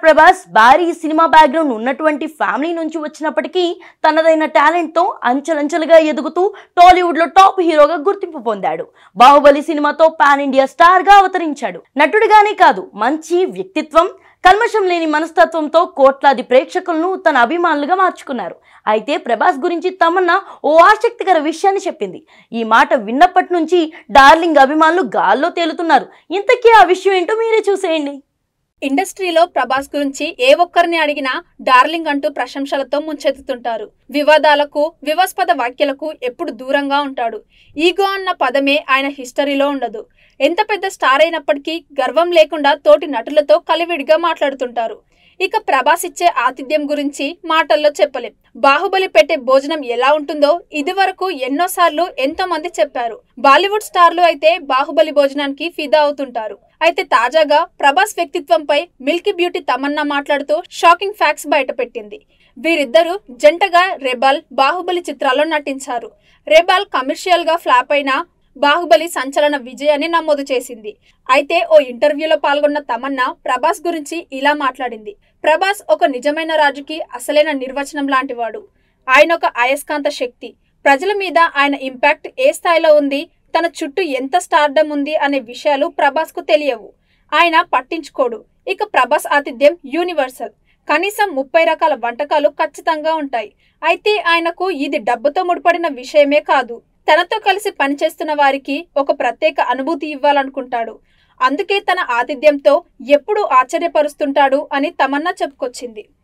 ప్రభాస్ భారీ cinema background ఉన్నటువంటి family నుంచి వచ్చినప్పటికీ తనదైన టాలెంట్తో అంచెలంచెలుగా ఎదుగుతూ టాలీవుడ్లో టాప్ హీరోగా గుర్తింపు పొందాడు బాహుబలి సినిమాతో పాన్ ఇండియా స్టార్గా అవతరించాడు నటుడిగానే కాదు మంచి వ్యక్తిత్వం కల్మషం లేని మనస్తత్వంతో కోట్లాది ప్రేక్షకులను తన అభిమానులుగా మార్చుకున్నారు అయితే ప్రభాస్ గురించి తమన్నా ఓ ఆసక్తికర విషయాన్ని చెప్పింది ఈ మాట విన్నప్పటి నుంచి డార్లింగ్ అభిమానులు గాల్లో తేలుతున్నారు ఇంతకీ ఆ విషయం ఏంటో మీరే చూసేయండి ఇండస్ట్రీలో ప్రభాస్ గురించి ఏ ఒక్కరిని అడిగినా డార్లింగ్ అంటూ ప్రశంసలతో ముంచెత్తుతుంటారు వివాదాలకు వివాస్పద వ్యాఖ్యలకు ఎప్పుడు దూరంగా ఉంటాడు ఈగో అన్న పదమే ఆయన హిస్టరీలో ఉండదు ఎంత పెద్ద స్టార్ అయినప్పటికీ గర్వం లేకుండా తోటి నటులతో కలివిడిగా మాట్లాడుతుంటారు ఇక ప్రభాస్ ఇచ్చే ఆతిథ్యం గురించి మాటల్లో చెప్పలేం బాహుబలి పెట్టే భోజనం ఎలా ఉంటుందో ఇదివరకు ఎన్నోసార్లు ఎంతో మంది చెప్పారు బాలీవుడ్ స్టార్లు అయితే బాహుబలి భోజనానికి ఫిదా అవుతుంటారు అయితే తాజాగా ప్రభాస్ వ్యక్తిత్వంపై మిల్కీ బ్యూటీ తమన్నా మాట్లాడుతూ షాకింగ్ ఫ్యాక్ట్స్ బయటపెట్టింది వీరిద్దరూ జంటగా రెబల్ బాహుబలి చిత్రాల్లో నటించారు రెబల్ కమర్షియల్ గా ఫ్లాప్ అయినా బాహుబలి సంచలన విజయాన్ని నమోదు చేసింది అయితే ఓ ఇంటర్వ్యూలో పాల్గొన్న తమన్నా ప్రభాస్ గురించి ఇలా మాట్లాడింది ప్రభాస్ ఒక నిజమైన రాజుకి అసలైన నిర్వచనం లాంటివాడు ఆయన ఒక అయస్కాంత శక్తి ప్రజల మీద ఆయన ఇంపాక్ట్ ఏ స్థాయిలో ఉంది తన చుట్టూ ఎంత స్టార్డమ్ ఉంది అనే విషయాలు ప్రభాస్కు తెలియవు ఆయన పట్టించుకోడు ఇక ప్రభాస్ ఆతిథ్యం యూనివర్సల్ కనీసం ముప్పై రకాల వంటకాలు ఖచ్చితంగా ఉంటాయి అయితే ఆయనకు ఇది డబ్బుతో ముడిపడిన విషయమే కాదు తనతో కలిసి పనిచేస్తున్న వారికి ఒక ప్రత్యేక అనుభూతి ఇవ్వాలనుకుంటాడు అందుకే తన ఆతిథ్యంతో ఎప్పుడూ ఆశ్చర్యపరుస్తుంటాడు అని తమన్నా చెప్పుకొచ్చింది